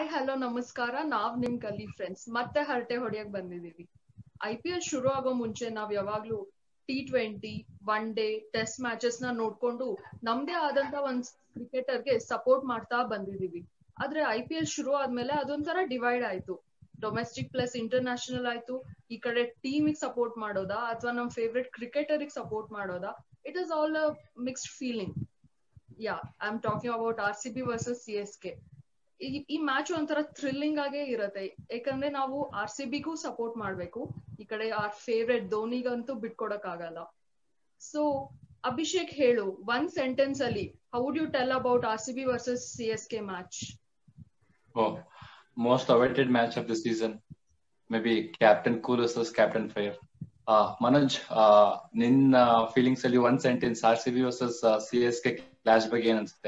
Hi hello ನಮಸ್ಕಾರ ನಾವ್ ನಿಮ್ ಗಲ್ಲಿ ಫ್ರೆಂಡ್ಸ್ ಮತ್ತೆ ಹರಟೆ ಹೊಡಿಯಕ್ ಬಂದಿದೀವಿ ಐ ಪಿ ಎಲ್ ಶುರು ಆಗೋ ಮುಂಚೆ ನಾವ್ ಯಾವಾಗ್ಲೂ T twenty one day test matches ನ ನೋಡ್ಕೊಂಡು ನಮ್ದೇ ಆದಂತ ಒಂದ್ ಕ್ರಿಕೆಟರ್ಗೆ ಸಪೋರ್ಟ್ ಮಾಡ್ತಾ ಬಂದಿದೀವಿ ಆದ್ರೆ ಐ ಪಿ ಎಲ್ ಶುರು ಆದ್ಮೇಲೆ ಅದೊಂಥರ ಡಿವೈಡ್ ಆಯ್ತು ಡೊಮೆಸ್ಟಿಕ್ ಪ್ಲಸ್ ಇಂಟರ್ನ್ಯಾಷನಲ್ ಆಯ್ತು ಈ ಕಡೆ ಟೀಮಿಗೆ ಸಪೋರ್ಟ್ ಮಾಡೋದಾ ಅಥವಾ ನಮ್ ಫೇವ್ರೆಟ್ ಕ್ರಿಕೆಟರಿಗೆ ಸಪೋರ್ಟ್ ಮಾಡೋದಾ it is all a mixed feeling yeah I am talking about R C B versus C S K ಈ ಮ್ಯಾಚ್ ಒಂಥರ ಥ್ರಿಲ್ಲಿಂಗ್ ಆಗೇ ಇರತ್ತೆ ಯಾಕಂದ್ರೆ ನಾವು ಆರ್ ಸಿ ಬಿಗೂ ಸಪೋರ್ಟ್ ಮಾಡ್ಬೇಕು ಈ ಕಡೆ ಆರ್ ಫೇವ್ರೆಟ್ ಧೋನಿಗಂತೂ ಬಿಟ್ಕೊಡಕ್ ಆಗಲ್ಲ ಸೊ ಅಭಿಷೇಕ್ ಹೇಳು ಒನ್ ಸೆಂಟೆನ್ಸ್ ಅಲ್ಲಿ how do you tell about R C B versus C S K match Oh, most awaited match of the season. Maybe Captain Cool versus Captain Fire. Uh, Manoj, uh, ನಿನ್ನ feelings ಅಲ್ಲಿ one sentence R C B versus C S K clash ಬಗ್ಗೆ ಏನ್ ಅನ್ಸುತ್ತೆ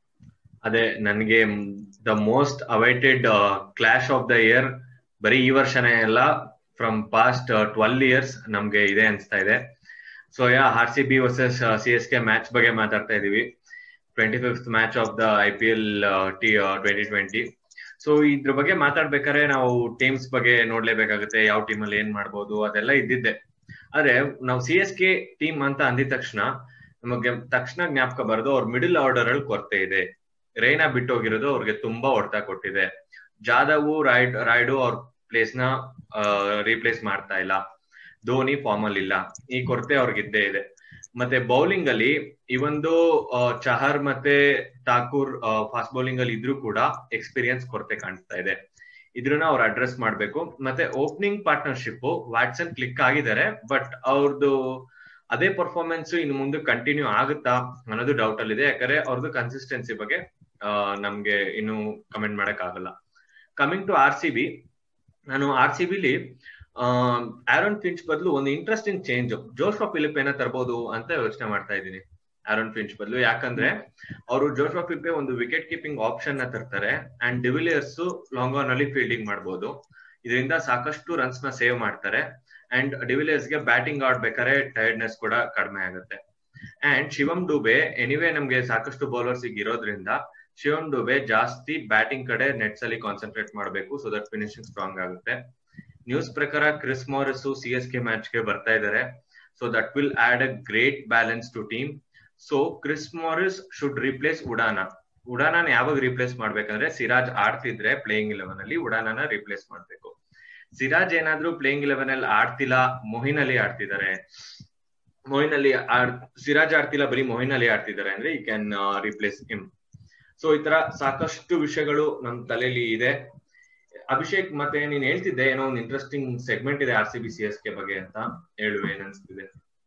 ಅದೇ ನನಗೆ the most awaited clash of the year ಬರೀ ಈ ವರ್ಷನೇ ಅಲ್ಲ ಫ್ರಮ್ ಪಾಸ್ಟ್ ಟ್ವೆಲ್ ಇಯರ್ಸ್ ನಮ್ಗೆ ಇದೆ ಅನ್ಸ್ತಾ ಇದೆ so yeah R C B versus C S K match ಬಗ್ಗೆ ಮಾತಾಡ್ತಾ ಇದೀವಿ twenty fifth match of the I P L T twenty twenty so ಇದ್ರ ಬಗ್ಗೆ ಮಾತಾಡ್ಬೇಕಾದ್ರೆ ನಾವು ಟೀಮ್ಸ್ ಬಗ್ಗೆ ನೋಡ್ಲೇಬೇಕಾಗುತ್ತೆ ಯಾವ ಟೀಮ್ ಅಲ್ಲಿ ಏನ್ ಮಾಡ್ಬೋದು ಅದೆಲ್ಲ ಇದ್ದಿದ್ದೆ ಆದ್ರೆ ನಾವು ಸಿ ಎಸ್ ಕೆ ಟೀಮ್ ಅಂತ ಅಂದಿದ ತಕ್ಷಣ ನಮಗೆ ತಕ್ಷಣ ಜ್ಞಾಪಕ ಬರೋದು ಅವ್ರ ಮಿಡಿಲ್ ಆರ್ಡರ್ ಅಲ್ಲಿ ಕೊರತೆ ಇದೆ ರೈನಾ ಬಿಟ್ಟೋಗಿರೋದು ಅವ್ರಿಗೆ ತುಂಬಾ ಹೊಡೆತ ಕೊಟ್ಟಿದೆ ಜಾದವ್ ರಾಯ್ಡ್ ರಾಯ್ಡು ಅವ್ರ ಪ್ಲೇಸ್ ನ ರೀಪ್ಲೇಸ್ ಮಾಡ್ತಾ ಇಲ್ಲ ಧೋನಿ ಫಾರ್ಮ್ ಅಲ್ಲಿ ಇಲ್ಲ ಈ ಕೊರತೆ ಅವ್ರಿಗಿದ್ದೇ ಇದೆ ಮತ್ತೆ ಬೌಲಿಂಗ್ ಅಲ್ಲಿ ಈ ಒಂದು ಚಹರ್ ಮತ್ತೆ ಠಾಕೂರ್ ಫಾಸ್ಟ್ ಬೌಲಿಂಗ್ ಅಲ್ಲಿ ಇದ್ರೂ ಕೂಡ ಎಕ್ಸ್ಪೀರಿಯನ್ಸ್ ಕೊರತೆ ಕಾಣಿಸ್ತಾ ಇದೆ ಇದ್ರನ್ನ ಅವ್ರು ಅಡ್ರೆಸ್ ಮಾಡ್ಬೇಕು ಮತ್ತೆ ಓಪನಿಂಗ್ ಪಾರ್ಟ್ನರ್ಶಿಪ್ ವ್ಯಾಟ್ಸನ್ ಕ್ಲಿಕ್ ಆಗಿದ್ದಾರೆ ಬಟ್ ಅವ್ರದ್ದು ಅದೇ ಪರ್ಫಾರ್ಮೆನ್ಸ್ ಇನ್ನು ಮುಂದೆ ಕಂಟಿನ್ಯೂ ಆಗುತ್ತಾ ಅನ್ನೋದು ಡೌಟ್ ಅಲ್ಲಿ ಇದೆ ಯಾಕಂದ್ರೆ ಅವ್ರದ್ದು ಕನ್ಸಿಸ್ಟೆನ್ಸಿ ಬಗ್ಗೆ ನಮ್ಗೆ ಇನ್ನು ಕಮೆಂಟ್ ಮಾಡಕ್ ಆಗಲ್ಲ coming to R C B ನಾನು ಆರ್ ಸಿ ಬಿಲಿ ಆರೋನ್ ಫಿಂಚ್ ಬದಲು ಒಂದು ಇಂಟ್ರೆಸ್ಟಿಂಗ್ ಚೇಂಜ್ ಜೋಶ್ವಾ ಫಿಲಿಪೇನ ತರಬಹುದು ಅಂತ ಯೋಚನೆ ಮಾಡ್ತಾ ಇದ್ದೀನಿ ಆರೋನ್ ಫಿಂಚ್ ಬದಲು ಯಾಕಂದ್ರೆ ಅವರು ಜೋಶ್ವಾ ಫಿಲಿಪೆ ಒಂದು ವಿಕೆಟ್ ಕೀಪಿಂಗ್ ಆಪ್ಷನ್ ನ ತರ್ತಾರೆ ಅಂಡ್ ಡಿವಿಲಿಯರ್ಸ್ ಲಾಂಗ್ ಆನ್ ಅಲ್ಲಿ ಫೀಲ್ಡಿಂಗ್ ಮಾಡಬಹುದು ಇದರಿಂದ ಸಾಕಷ್ಟು ರನ್ಸ್ ನ ಸೇವ್ ಮಾಡ್ತಾರೆ ಅಂಡ್ ಡಿವಿಲಿಯರ್ಸ್ ಗೆ ಬ್ಯಾಟಿಂಗ್ ಆಡ್ಬೇಕಾದ್ರೆ ಟೈರ್ಡ್ನೆಸ್ ಕೂಡ ಕಡಿಮೆ ಆಗುತ್ತೆ ಅಂಡ್ ಶಿವಮ್ ಡುಬೆ ಎನಿವೇ ನಮ್ಗೆ ಸಾಕಷ್ಟು ಬೌಲರ್ಸ್ ಈಗ ಇರೋದ್ರಿಂದ ಶಿವಮ್ ಡುಬೆ ಜಾಸ್ತಿ ಬ್ಯಾಟಿಂಗ್ ಕಡೆ ನೆಟ್ಸ್ ಅಲ್ಲಿ ಕಾನ್ಸಂಟ್ರೇಟ್ ಮಾಡಬೇಕು ಸೊ ದಟ್ ಫಿನಿಶಿಂಗ್ ಸ್ಟ್ರಾಂಗ್ ಆಗುತ್ತೆ ನ್ಯೂಸ್ ಪ್ರಕಾರ Chris Morris C S K match ಗೆ ಬರ್ತಾ ಇದ್ದಾರೆ so that will add a great balance to team so Chris Morris should replace Udana Udana ಯಾವಾಗ ರಿಪ್ಲೇಸ್ ಮಾಡ್ಬೇಕಂದ್ರೆ ಸಿರಾಜ್ ಆಡ್ತಿದ್ರೆ ಪ್ಲೇಯಿಂಗ್ ಇಲೆವೆನ್ ಅಲ್ಲಿ ಉಡಾನನ ರಿಪ್ಲೇಸ್ ಮಾಡ್ಬೇಕು ಸಿರಾಜ್ ಏನಾದ್ರೂ ಪ್ಲೇಯಿಂಗ್ ಇಲೆವೆನ್ ಅಲ್ಲಿ ಆಡ್ತಿಲ್ಲ ಮೊಹಿನ್ ಅಲಿ ಆಡ್ತಿದ್ದಾರೆ ಮೊಹಿನ್ ಅಲಿ ಆಡ್ ಸಿರಾಜ್ ಆಡ್ತಿಲ್ಲ ಬರೀ ಮೊಹಿನ್ ಅಲಿ ಆಡ್ತಿದ್ದಾರೆ ಅಂದ್ರೆ ಈ ಕ್ಯಾನ್ ರಿಪ್ಲೇಸ್ ಹಿಮ್ ಸೊ ಈ ತರ ಸಾಕಷ್ಟು ವಿಷಯಗಳು ನಮ್ ತಲೆಯಲ್ಲಿ ಇದೆ ಅಭಿಷೇಕ್ ಮತ್ತೆ ನೀನ್ ಹೇಳ್ತಿದ್ದೆ ಏನೋ ಒಂದು ಇಂಟ್ರೆಸ್ಟಿಂಗ್ ಸೆಗ್ಮೆಂಟ್ ಇದೆ R C B C S K ಬಗ್ಗೆ ಅಂತ ಹೇಳುವೆ ಏನ್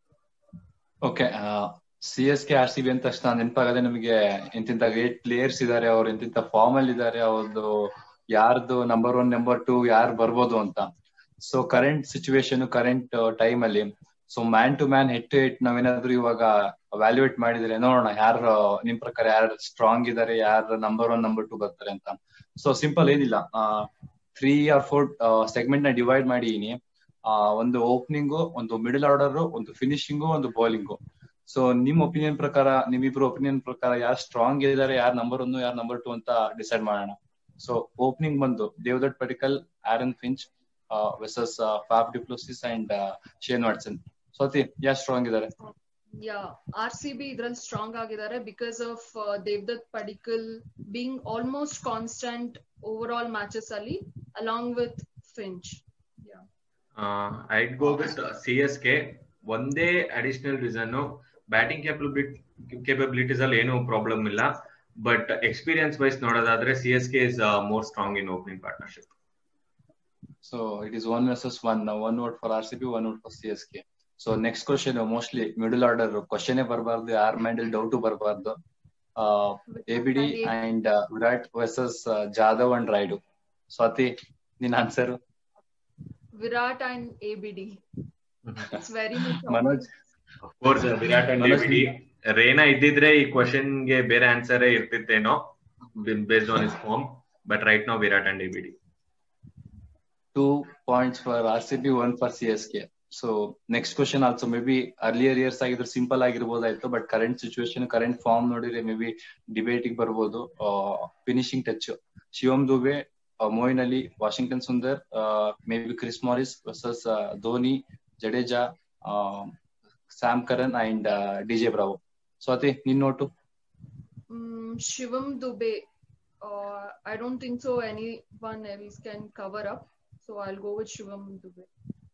okay C S K R C B ಅಂತ ತಕ್ಷಣ ನೆನಪಾಗದೆ ನಮಗೆ ಎಂತಿಂತ ಗ್ರೇಟ್ ಪ್ಲೇಯರ್ಸ್ ಇದಾರೆ ಅವ್ರು ಎಂತಿಂತ ಫಾರ್ಮ್ ಅಲ್ಲಿ ಇದಾರೆ ಅವ್ರದ್ದು ಯಾರ್ದು ನಂಬರ್ ಒನ್ ನಂಬರ್ ಟೂ ಯಾರು ಬರ್ಬೋದು ಅಂತ so current situation current time ಅಲ್ಲಿ so man to man head to head ನಾವೇನಾದ್ರೂ ಇವಾಗ ವ್ಯಾಲ್ಯೂಯೇಟ್ ಮಾಡಿದ್ರೆ ನೋಡೋಣ ಯಾರು ನಿಮ್ ಪ್ರಕಾರ ಯಾರು ಸ್ಟ್ರಾಂಗ್ ಇದಾರೆ ಯಾರು ನಂಬರ್ ಒನ್ ನಂಬರ್ ಟೂ ಬರ್ತಾರೆ ಅಂತ ಸೊ ಸಿಂಪಲ್ ಏನಿಲ್ಲ ತ್ರೀ ಆರ್ ಫೋರ್ ಸೆಗ್ಮೆಂಟ್ ನ ಡಿವೈಡ್ ಮಾಡಿದೀನಿ ಒಂದು ಓಪನಿಂಗು ಒಂದು ಮಿಡಲ್ ಆರ್ಡರ್ ಒಂದು ಫಿನಿಶಿಂಗು ಒಂದು ಬೌಲಿಂಗು ಸೊ ನಿಮ್ ಒಪಿನಿಯನ್ ಪ್ರಕಾರ ನಿಮ್ಮಿಬ್ರು ಒಪಿನಿಯನ್ ಪ್ರಕಾರ ಯಾರು ಸ್ಟ್ರಾಂಗ್ ಇದಾರೆ ಯಾರು ನಂಬರ್ ಒನ್ ಯಾರು ನಂಬರ್ ಟೂ ಅಂತ ಡಿಸೈಡ್ ಮಾಡೋಣ ಸೊ ಓಪನಿಂಗ್ ಬಂದು Devdutt Padikkal Aaron Finch versus Faf du Plessis and Shane Watson so ಅತಿ ಯಾರು ಸ್ಟ್ರಾಂಗ್ ಇದಾರೆ ಯಾ ಆರ್ ಸಿ ಬಿ ಇದ್ರಲ್ಲಿ ಸ್ಟ್ರಾಂಗ್ ಆಗಿದ್ದಾರೆ because of Devdutt Padikkal being almost constant over all matches ಅಲ್ಲಿ along with Finch I'd go with C S K ಒಂದೇ additional reason batting capabilities ಅಲ್ಲಿ ಏನು problem ಇಲ್ಲ ಬಟ್ ಎಕ್ಸ್ಪೀರಿಯನ್ಸ್ ವೈಸ್ ನೋಡೋದಾದ್ರೆ C S K is more strong in opening partnership so it is one versus one one vote for R C B one vote for C S K so next question mostly middle order question ಬರಬಾರ್ದು ಯಾರ mind doubt ಬರಬಾರ್ದು A B D and Virat versus Jadhav and Rayudu so ಅತಿ ನಿನ್ answer Virat and A B D it's very Manoj course Virat and A B D Raina ಇದ್ದಿದ್ರೆ ಈ question ಗೆ ಬೇರೆ answer ಇರ್ತಿತ್ತೇನೋ based on his form but right now Virat and A B D two points for R C B one for C S K so next question also maybe earlier years ಆಗಿದ್ರೆ simple ಆಗಿರ್ಬೋದಾಯ್ತು but current situation current form ನೋಡಿದ್ರೆ maybe ಡಿಬೇಟಿಗೆ ಬರ್ಬೋದು finishing touch Shivam Dube Moeen Ali Washington Sundar maybe Chris Morris versus Dhoni Jadeja Sam Curran and D J Bravo Swati ನಿನ್ note Mm, Shivam Dubey. Uh, I don't think so. Anyone else can cover up. So I'll go with Shivam Dubey.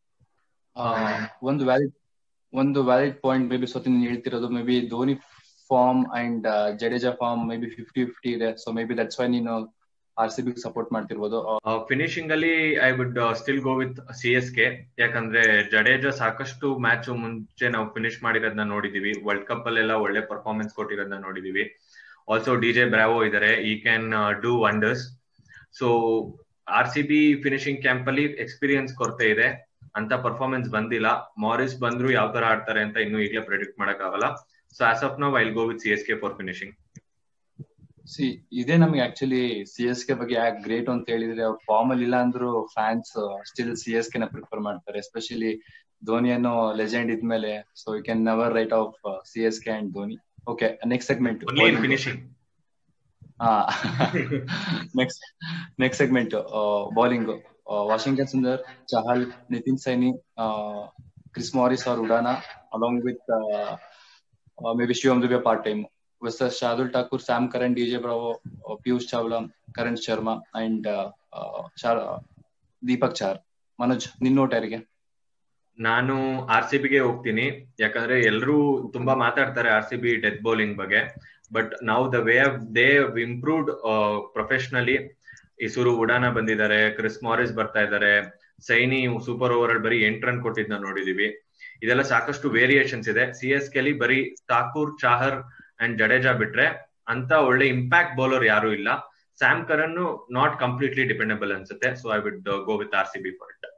ಒಂದು valid ಒಂದು valid point maybe Swathi ನೀನ್ ಹೇಳ್ತಿರೋದು maybe Dhoni form and Jadeja form maybe fifty fifty ಇದೆ so maybe that's why ನೀನು R C B support ಮಾಡ್ತಿರ್ಬೋದು finishing ಅಲ್ಲಿ I would still go with C S K ಯಾಕಂದ್ರೆ ಜಡೇಜಾ ಸಾಕಷ್ಟು match ಮುಂಚೆ ನಾವು ಫಿನಿಶ್ ಮಾಡಿರೋದನ್ನ ನೋಡಿದೀವಿ ವರ್ಲ್ಡ್ ಕಪ್ ಅಲ್ಲೆಲ್ಲ ಒಳ್ಳೆ ಪರ್ಫಾರ್ಮೆನ್ಸ್ ಕೊಟ್ಟಿರೋದನ್ನ ನೋಡಿದೀವಿ ಆಲ್ಸೋ ಡಿ ಜೆ ಬ್ರಾವೋ ಇದಾರೆ ಈ can do wonders so R C B finishing camp ಅಲ್ಲಿ ಎಕ್ಸ್ಪೀರಿಯನ್ಸ್ ಕೊರತೆ ಇದೆ ಅಂತ ಪರ್ಫಾರ್ಮೆನ್ಸ್ ಬಂದಿಲ್ಲ ಮಾರಿಸ್ ಬಂದ್ರು ಯಾವ ತರ ಆಡ್ತಾರೆ ಅಂತ ಇನ್ನು ಈಗಲೇ ಪ್ರೆಡಿಕ್ಟ್ ಮಾಡಕ್ ಆಗಲ್ಲ so as of now I'll go with C S K for finishing ಸಿ ಇದೇ ನಮ್ಗೆ ಆಕ್ಚುಲಿ ಸಿ ಎಸ್ ಕೆ ಬಗ್ಗೆ ಯಾಕೆ ಗ್ರೇಟ್ ಅಂತ ಹೇಳಿದ್ರೆ ಅವ್ರ ಫಾರ್ಮ್ ಅಲ್ಲಿ ಇಲ್ಲ ಅಂದ್ರೂ fans still C S K ನ ಪ್ರಿಫರ್ ಮಾಡ್ತಾರೆ ಎಸ್ಪೆಷಲಿ ಧೋನಿ ಅನ್ನೋ ಲೆಜೆಂಡ್ ಇದ್ಮೇಲೆ so you can never write off C S K and Dhoni okay next segment finishing ಹಾ next next segment bowling Washington Sundar Chahal Nitin Saini Chris Morris और Udana along with uh, uh, maybe Shivam Dubey part time versus Shardul Thakur, Sam Curran, DJ Bravo, uh, Piyush Chawla, Karan Sharma and uh, uh, Char, uh, Deepak ಚಾರ್ ಮನೋಜ್ ನಿನ್ note ಯಾರಿಗೆ ನಾನು R C ಬಿಗೆ ಹೋಗ್ತೀನಿ ಯಾಕಂದ್ರೆ ಎಲ್ರು ತುಂಬಾ ಮಾತಾಡ್ತಾರೆ R C B death bowling ಬಗ್ಗೆ ಬಟ್ ನಾವು the way they improved professionally Isuru Udana ಬಂದಿದ್ದಾರೆ ಕ್ರಿಸ್ ಮಾರಿಸ್ ಬರ್ತಾ ಇದ್ದಾರೆ ಸೈನಿ ಸೂಪರ್ ಓವರ್ ಅಲ್ಲಿ ಬರೀ ಎಂಟ್ ರನ್ ಕೊಟ್ಟಿದ್ನ ನೋಡಿದೀವಿ ಇದೆಲ್ಲ ಸಾಕಷ್ಟು ವೇರಿಯೇಷನ್ಸ್ ಇದೆ ಸಿ ಎಸ್ ಕೆಲಿ ಬರೀ ಠಾಕೂರ್ ಚಾಹರ್ ಅಂಡ್ ಜಡೇಜಾ ಬಿಟ್ರೆ ಅಂತ ಒಳ್ಳೆ ಇಂಪ್ಯಾಕ್ಟ್ ಬೌಲರ್ ಯಾರು ಇಲ್ಲ Sam Curran not completely dependable ಅನ್ಸುತ್ತೆ so I would go with R C B for it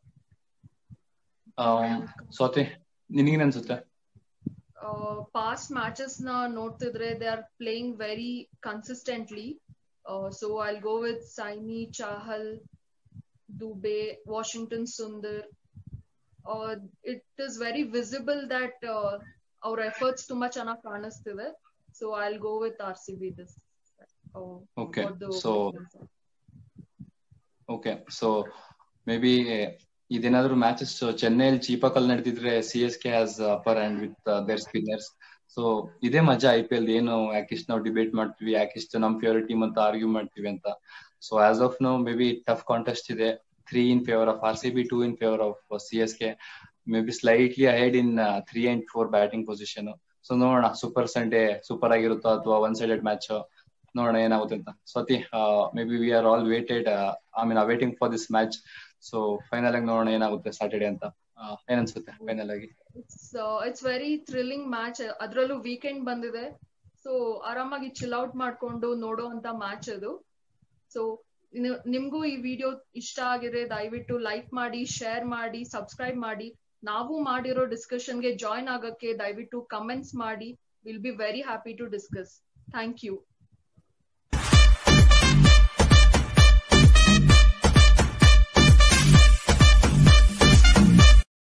Swathi ನಿನಗೇನ್ ಅನ್ಸುತ್ತೆ ಪಾಸ್ಟ್ ಮ್ಯಾಚಸ್ ನ ನೋಡ್ತಿದ್ರೆ they are playing very consistently so I go with Saini Chahal Dube Washington Sundar it is very visible that ಅವ್ರ efforts ತುಂಬಾ ಚೆನ್ನಾಗಿ ಕಾಣಿಸ್ತಿದೆ so I go with R C B this Okay, so- okay so maybe ಇದೇನಾದ್ರು matches ಚೆನ್ನೈಲಿ ಚೀಪಕಲ್ ನಡೆದಿದ್ರೆ C S K has upper hand with their spinners so ಇದೇ ಮಜಾ I P L ಏನು ಯಾಕಿಷ್ಟು ನಾವು ಡಿಬೇಟ್ ಮಾಡ್ತೀವಿ ಯಾಕಿಷ್ಟು ನಮ್ ಫೇವರೆಟ್ ಟೀಮ್ ಅಂತ ಆರ್ಗ್ಯೂ ಮಾಡ್ತೀವಿ ಅಂತ so as of now maybe tough contest ಇದೆ three in favour of R C B two in favour of C S K maybe slightly ahead in three and four batting position so ನೋಡೋಣ super Sunday super ಆಗಿರುತ್ತೋ ಅಥವಾ one sided match ನೋಡೋಣ ಏನಾಗುತ್ತೆ ಅಂತ Swathi maybe we are all waited I mean waiting for this match so final ಆಗಿ ನೋಡೋಣ ಏನಾಗುತ್ತೆ Saturday ಅಂತ ಏನನ್ಸುತ್ತೆ ಫೈನಲ್ ಆಗಿ it's it's very thrilling match ಅದ್ರಲ್ಲೂ ವೀಕೆಂಡ್ ಬಂದಿದೆ ಸೊ ಆರಾಮಾಗಿ ಚಿಲ್ ಔಟ್ ಮಾಡ್ಕೊಂಡು ನೋಡೋ ಅಂತ ಮ್ಯಾಚ್ ಅದು ಸೊ ನಿಮ್ಗೂ ಈ ವಿಡಿಯೋ ಇಷ್ಟ ಆಗಿದೆ ದಯವಿಟ್ಟು ಲೈಕ್ ಮಾಡಿ ಶೇರ್ ಮಾಡಿ ಸಬ್ಸ್ಕ್ರೈಬ್ ಮಾಡಿ ನಾವು ಮಾಡಿರೋ ಡಿಸ್ಕಷನ್ಗೆ ಜಾಯ್ನ್ ಆಗಕ್ಕೆ ದಯವಿಟ್ಟು ಕಮೆಂಟ್ಸ್ ಮಾಡಿ will be very happy to discuss thank you